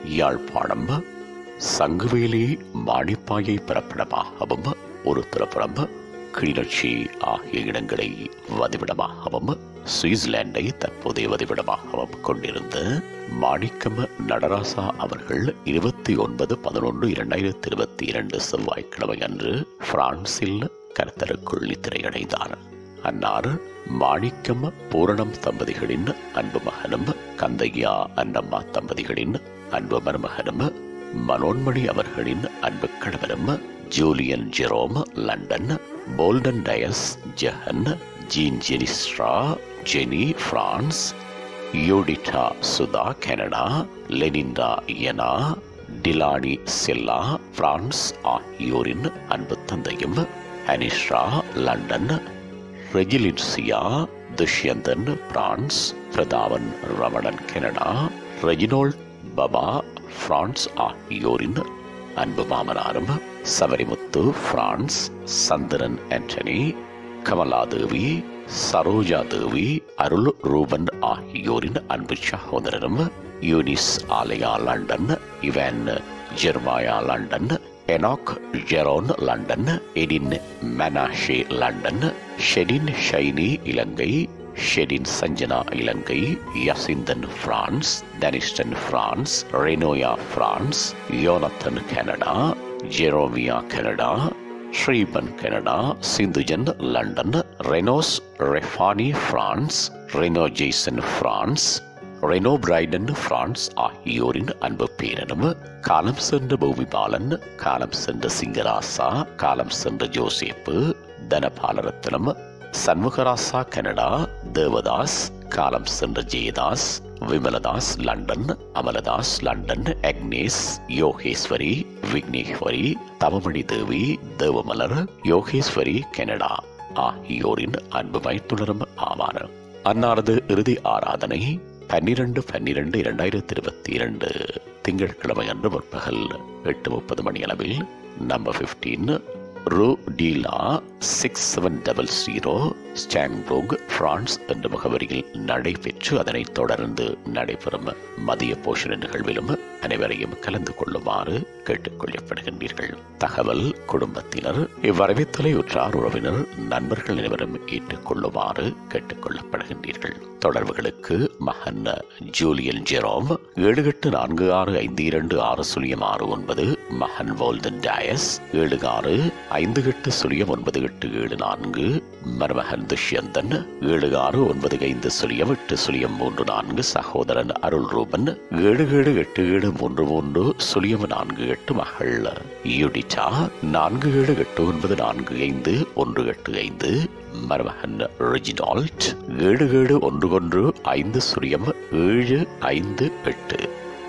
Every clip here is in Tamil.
யாழ்ப்பாணம் சங்குவேலி மாணிப்பாயை பிறப்பிடமாகவும் ஒரு திரைப்படம் கிளிநொச்சி ஆகிய இடங்களை வதிவிடமாகவும் சுவிட்சர்லாண்டை தற்போதைய வதிவிடமாகவும் கொண்டிருந்த மாணிக்கம் நடராசா அவர்கள் இருபத்தி ஒன்பது பதினொன்று இரண்டாயிரத்தி இருபத்தி இரண்டு செவ்வாய்க்கிழமை அன்று பிரான்சில் கருத்தருக்குள் நித்திரையடைந்தார் அன்னார் மாணிக்கம் பூரணம் தம்பதிகளின் அன்பு மகனும் கந்தையா அன்னம்மா தம்பதிகளின் அன்பு மருமகனும் மனோன்மணி அவர்களின் அன்பு கணவரும் Julian Jerome London Bolton Dias Jehan Jean Jenistra Jeni France Judita Sudha Canada Leninda Yana Dilani Chella France ஆகியோரின் அன்பு தந்தையும் Anishra London Rejilinsiya Dushyanthan France Prathavan Ramanan Canada Reginald Baba France ஆகியோரின் அன்பு மாமனாரும் சபரிமுத்து பிரான்ஸ் சந்திரன் ஆண்டனி கமலாதேவி சரோஜா தேவி அருள் ரூபன் ஆகியோரின் அன்பு சகோதரரும் Eunice Alaya London Ivan Jeremiah London Enoch Jeron London Eden Menashe London Shedin Shiny Ilangai Shedin Sanjana Ilangai யசிந்தன் France Tanishtan France Renoya France Jonathan Canada Jeremiah Canada Stephen Canada Sinthujan London Renos Refani France Reno Jason France Reno Brayden France ஆகியோரின் அன்பு பேரனும் காலம் சென்ற பூமிபாலன் காலம் சென்ற சிங்கராசா காலம் சென்ற ஜோசேப்பு தனபாலரத்னம் சண்முகராசா கனடா தேவதாஸ் காலம் சென்ற Jayadas Vimaladas London Amaladas London Agnes Yogeswari Vigneswari Thavamani Devi Thevamalar Yogeswari Canada ஆகியோரின் அன்பு மைத்துணரும் ஆவார் அன்னாரது இறுதி ஆராதனை பன்னிரண்டு பன்னிரண்டு இரண்டாயிரத்தி இருபத்தி இரண்டு திங்கட்கிழமை அன்று முற்பகல் எட்டு முப்பது மணி அளவில் number fifteen rue de la six seven double zero ஸ்டாங்போக் பிரான்ஸ் என்ற முகவரியில் நடைபெற்று அதனைத் தொடர்ந்து நடைபெறும் மதிய போஷண நிகழ்விலும் அனைவரையும் கலந்து கொள்ளுமாறு கேட்டுக்கொள்ளப்படுகின்றீர்கள் தகவல் குடும்பத்தினர் இவ்வரவேத்தலை உற்றார் உறவினர் நண்பர்கள் அனைவரும் ஏற்றுக்கொள்ளுமாறு கேட்டுக்கொள்ளப்படுகின்றீர்கள் தொடர்புகளுக்கு மகன் ஜூலியன் ஜெரோம் ஏழு எட்டு நான்கு ஆறு ஐந்து இரண்டு ஆறு சுழியம் ஆறு ஒன்பது மகன் வோல்டன் டயஸ் ஏழு ஆறு ஐந்து எட்டு சுழியம் ஒன்பது எட்டு ஏழு நான்கு மருமகன் துஷ்யந்தன் ஏழு ஆறு ஒன்பது ஐந்து சுழியம் எட்டு சுழியம் மூன்று நான்கு சகோதரன் அருள் ரூபன் ஏழு ஏழு எட்டு ஏழு மூன்று மூன்று சுழியம் நான்கு எட்டு மகள் யுடிச்சா நான்கு ஏழு எட்டு ஒன்பது நான்கு ஐந்து ஒன்று எட்டு ஐந்து மருமகன் ரெஜினால்ட் ஏழு ஏழு ஒன்று ஒன்று ஐந்து சுழியம் ஏழு ஐந்து எட்டு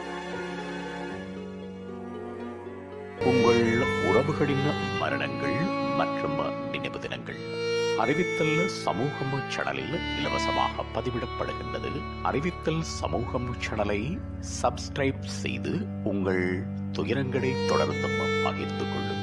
உங்கள் உறவுகளின் மரணங்கள் மற்றும் நினைவு தினங்கள் அறிவித்தல் சமூகம் சேனலில் இலவசமாக பதிவிடப்படுகின்றது அறிவித்தல் சமூகம் சேனலை சப்ஸ்கிரைப் செய்து உங்கள் துயரங்களை தொடர்ந்தும் பகிர்ந்து கொள்ளுங்கள்